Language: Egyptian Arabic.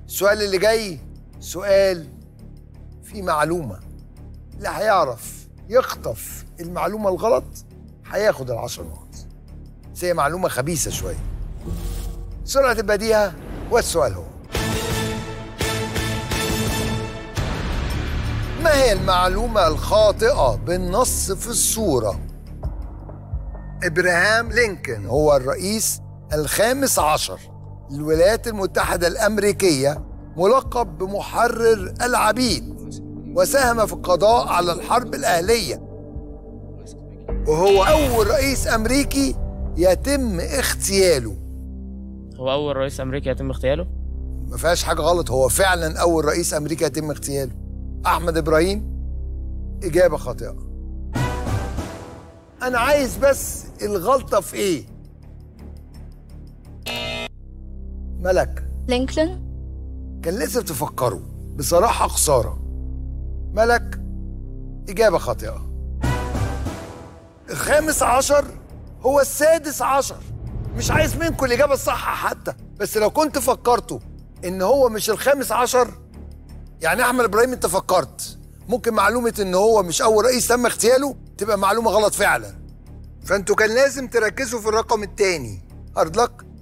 السؤال اللي جاي سؤال فيه معلومة اللي هيعرف يخطف المعلومة الغلط هياخد العشر نقط بس هي معلومة خبيثة شوية سرعة البديهة والسؤال هو ما هي المعلومة الخاطئة بالنص في الصورة؟ إبراهام لينكولن هو الرئيس الخامس عشر للولايات المتحدة الأمريكية ملقب بمحرر العبيد وساهم في القضاء على الحرب الأهلية وهو أول رئيس أمريكي يتم اغتياله هو أول رئيس أمريكي يتم اغتياله؟ ما فيهاش حاجة غلط هو فعلا أول رئيس أمريكي يتم اغتياله أحمد إبراهيم إجابة خاطئة أنا عايز بس الغلطة في إيه؟ ملك لينكولن كان لازم تفكروا بصراحة خسارة ملك إجابة خاطئة الخامس عشر هو السادس عشر مش عايز منكم الإجابة الصح حتى بس لو كنت فكرتوا إن هو مش الخامس عشر يعني أحمد إبراهيم أنت فكرت ممكن معلومة إن هو مش أول رئيس تم اغتياله تبقى معلومة غلط فعلا فأنتوا كان لازم تركزوا في الرقم التاني هارد لك